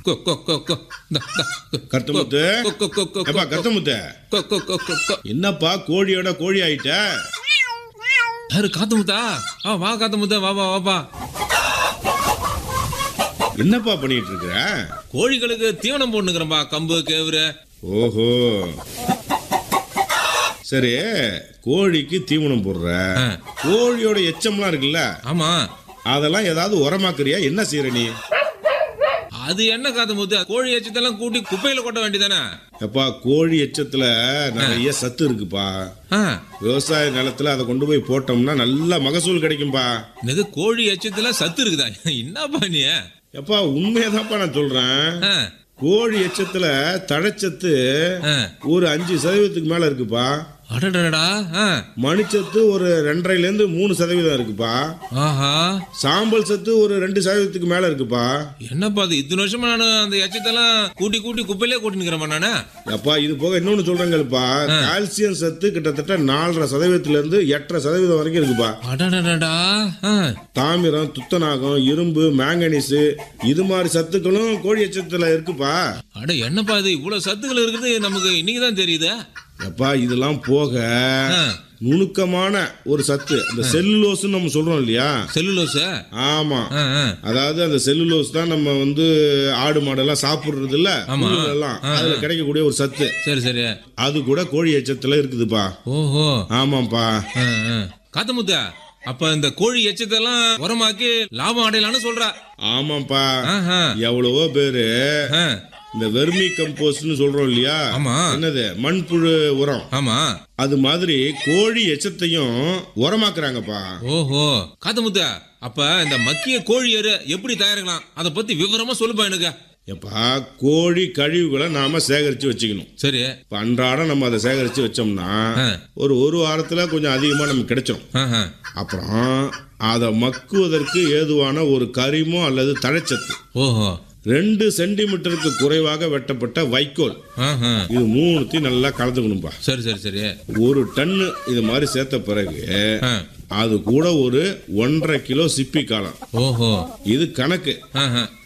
கொ கொ கொ கொ இந்த, இந்த, கருத்தமுத்து கொ கொ கொ கொ ஏப்பா கருத்தமுத்து கொ கொ கொ கொ கொ என்னப்பா கோழியோட கோழி ஆயிட்ட யாரு காத்தமுத்தா ஆ வா காத்தமுத்தா வா வா வாப்பா என்னப்பா பண்ணிட்டு இருக்கிற கோழிகளுக்கு தீவனம் போட்டுக்கிறேன்பா கம்பு கேவுரு ஓஹோ சரி கோழிக்கு தீவனம் போடுற ஆ. கோழியோட எச்சம்லாம் இருக்குல்ல ஆமா அதெல்லாம் ஏதாவது உரமாக்குறியா என்ன செய்யற நீ அது என்ன காத்தமுத்து கோழி எச்சத்தெல்லாம் கூட்டி குப்பையில கொட்ட வேண்டியதானே எப்பா கோழி எச்சத்துல நிறைய சத்து இருக்குப்பா ஆ விவசாய நிலத்துல அதை கொண்டு போய் போட்டோம்னா நல்ல மகசூல் கிடைக்கும்பா இது கோழி எச்சத்துல சத்து இருக்குதா என்னப்பா நீ எப்பா உண்மையதான்ப்பா நான் சொல்றேன் ஆ, கோழி எச்சத்துல தழைச்சத்து ஆ. ஒரு அஞ்சு சதவீதத்துக்கு மேல இருக்குப்பா அடடடடா ஆ, மணிச்சத்து ஒரு ரெண்டரைல இருந்து மூணு சதவீதம் இருக்குப்பா ஆஹா சாம்பல் சத்து ஒரு ரெண்டு சதவீதத்துக்கு மேல இருக்குப்பா என்னப்பா அது இத்தனை வருஷமா நான் அந்த எச்சத்தெல்லாம் கூட்டி கூட்டி குப்பையிலே கூட்டினுக்கிறேன் நானு அப்பா இது போக இன்னொன்னு சொல்றேங்கப்பா கால்சியம் சத்து கிட்டத்தட்ட நாலரை சதவீதத்துல இருந்து எட்டரை சதவீதம் வரைக்கும் இருக்குப்பா அடடடடா ஆ, தாமிரம் துத்தநாகம் இரும்பு மேங்கனீஸ் இது மாதிரி சத்துக்களும் கோழி எச்சத்துல இருக்குப்பா அட என்னப்பா இது இவ்வளவு சத்துக்கள் இருக்குது நமக்கு இன்னைக்கு தான் தெரியுது அப்பா இதெல்லாம் போக ஆ, நுணுக்கமான ஒரு சத்து அந்த செல்லுலோஸ்னு நம்ம சொல்றோம் இல்லையா செல்லுலோஸ் ஆமா ஆ, ஆ. அதாவது அந்த செல்லுலோஸ் தான் நம்ம வந்து ஆடு மாடெல்லாம் சாப்பிடுறது இல்ல ஆமா. எல்லாம் அதுல கிடைக்கக்கூடிய ஒரு சத்து சரி சரி அது கூட கோழி எச்சத்துல இருக்குதுப்பா ஓஹோ ஆமாப்பா ஆ, ஆ. காத்தமுத்த அப்ப இந்த கோழி எச்சத்தெல்லாம் உரமாக்கி லாபம் அடையலாம்னு சொல்ற ஆமாப்பா ஆஹா. எவ்வளவோ பேரு ஆ, இந்த வெர்மி கம்போஸ்ட்னு சொல்றோம் இல்லையா ஆமா. என்னது மண்புழு உரம் ஆமா அது மாதிரி கோழி எச்சத்தையும் உரமாக்குறாங்கப்பா ஓஹோ காத்தமுத்த அப்ப இந்த மக்கிய கோழி எரு எப்படி தயாரிக்கலாம் அதை பத்தி விவரமா சொல்லுப்பா எனக்கு எப்பா கோழி கழிவுகளை நாம சேகரிச்சு வச்சுக்கணும் சரி இப்ப அன்றாடம் நம்ம அதை சேகரிச்சு வச்சோம்னா ஆ. ஒரு ஒரு வாரத்துல கொஞ்சம் அதிகமா நமக்கு கிடைச்சிரும் ஆஹா. அப்புறம் அதை மக்குவதற்கு ஏதுவான ஒரு கரிமோ அல்லது தழைச்சத்து ஓஹோ ரெண்டு சென்டிமீட்டருக்கு குறைவாக வெட்டப்பட்ட வைக்கோல் ஆஹா. இது மூணுத்தையும் நல்லா கலந்துக்கணும்பா சரி சரி சரி ஒரு டன்னு இது மாதிரி சேர்த்த பிறகு ஆ. அது கூட ஒரு ஒன்றரை கிலோ சிப்பி காலம் ஓஹோ இது கணக்கு ஆஹா.